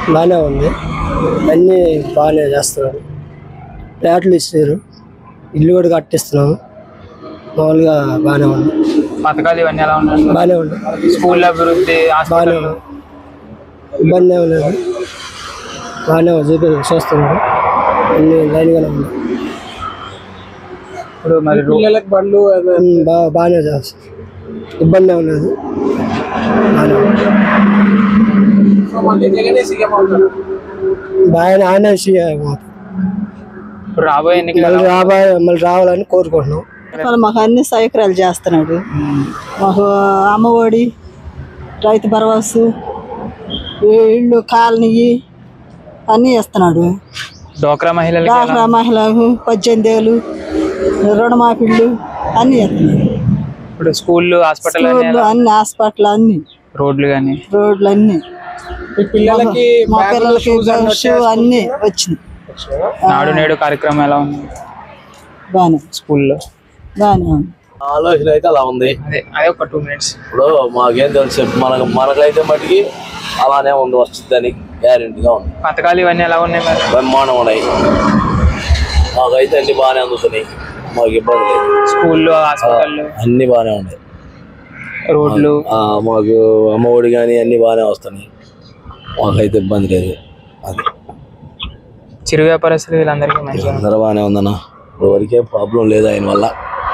బాగానే ఉంది అన్నీ బాగానే చేస్తున్నారు ఫ్లాట్లు ఇస్తారు ఇల్లు కూడా కట్టిస్తున్నాము మామూలుగా బాగానే ఉంది పథకాలు ఇవన్నీ ఎలా ఉన్నాయి బాగానే ఉంది స్కూల్ అభివృద్ధి బాగానే హాస్పిటల్ ఉంది ఇబ్బంది ఏం లేదు బాగానే ఉంది చూపి చూస్తున్నారు అన్ని లైన్గానే ఉంది ఇప్పుడు మరి రో- పిల్లలకు బండ్లు అదే ఉమ్, బా బాగానే చేస్తారు ఇబ్బంది ఏం లేదు బాగానే ఉంది మళ్ళీ జగనే సీఎం అవుతారు బాగానే ఆయన సీఎం అవుతారు. ఇప్పుడు రాబోయే ఎన్నికలు మళ్ళీ రాబోయే మళ్ళీ రావాలని కోరుకుంటున్నాం వాళ్ళు మాకు అన్ని సౌకర్యాలు చేస్తున్నాడు మాకు అమ్మఒడి రైతు భరోసు ఇళ్ళు కాలనీ అన్నీ ఇస్తున్నాడు డోక్రా మహిళలకి ఎలా- డాక్రా మహిళలకు పద్దెనిమిది ఏళ్ళు రుణమాఫీళ్ళు అన్నీ ఇస్తున్నాడు ఇప్పుడు స్కూళ్ళు హాస్పిటల్ అన్ని స్కూళ్ళు అన్ని హాస్పిటల్ అన్ని రోడ్లు కానీ రోడ్లు అన్ని ఈ పిల్లలకి మా బ్యాగులు, పిల్లలకి షూస్ అన్ని షూ అన్నీ వచ్చింది నాడు నేడు కార్యక్రమం ఎలా ఉంది బాగానే స్కూల్లో బాగానే ఉంది ఆలోచన అయితే అలా ఉంది అదే అదే ఒక టూ మినిట్స్ ఇప్పుడు మాకేం తెలుసు మనకు మనకైతే మటుకి అలానే ఉంది వస్తుందని గ్యారెంటీగా ఉంది పథకాలు ఇవన్నీ ఎలా ఉన్నాయి మరి బ్రహ్మాండం ఉన్నాయి మాకైతే అన్ని బాగానే అందుతున్నాయి మాకు ఇబ్బంది లేదు స్కూల్లో హాస్పిటల్ అన్ని బాగానే ఉన్నాయి రోడ్లు ఆ, మాకు అమ్మఒడి కానీ అన్ని బాగానే వస్తున్నాయి మాకైతే ఇబ్బంది లేదు అది చిరు వ్యాపారస్తులు వీళ్ళందరికీ మంచిగా ఉంది. అందరూ బాగానే ఉందన్న ఇప్పుడు వరకే ప్రాబ్లం లేదు ఆయన వల్ల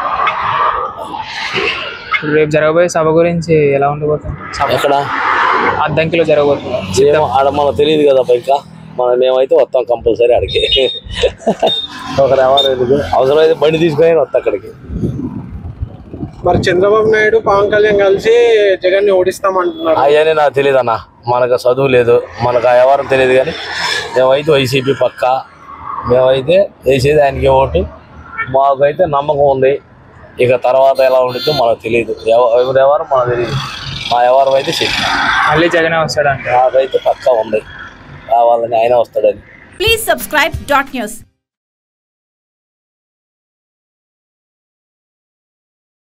ఇప్పుడు రేపు జరగబోయే సభ గురించి ఎలా ఉండబోతుంది సభ ఎక్కడ అద్దంకిలో జరగబోతుంది ఏమో ఆడ మనకు తెలియదు కదా ఇంకా మనం మేమైతే వస్తాం కంపల్సరీ అడిగి ఒకరు ఎవరు ఎందుకు అవసరమైతే బండి తీసుకొని వస్తాం అక్కడికి మరి చంద్రబాబు నాయుడు పవన్ కళ్యాణ్ కలిసి జగన్ ని ఓడిస్తామంటున్నారు అవన్నీ నాకు తెలియదు అన్న మనకు చదువు లేదు మనకు ఆ వ్యవహారం తెలియదు కానీ మేమైతే వైసీపీ పక్క మేమైతే వేసేది ఆయనకి ఓటు మాకైతే నమ్మకం ఉంది ఇక తర్వాత ఎలా ఉంటుందో మనకు తెలియదు ఎవ- ఎవరి వ్యవహారం మనకు తెలియదు మా వ్యవహారం అయితే చెప్పి మళ్ళీ జగనే వస్తాడంట నాకైతే పక్కా ఉంది కావాలని ఆయన వస్తాడని Please subscribe dot news.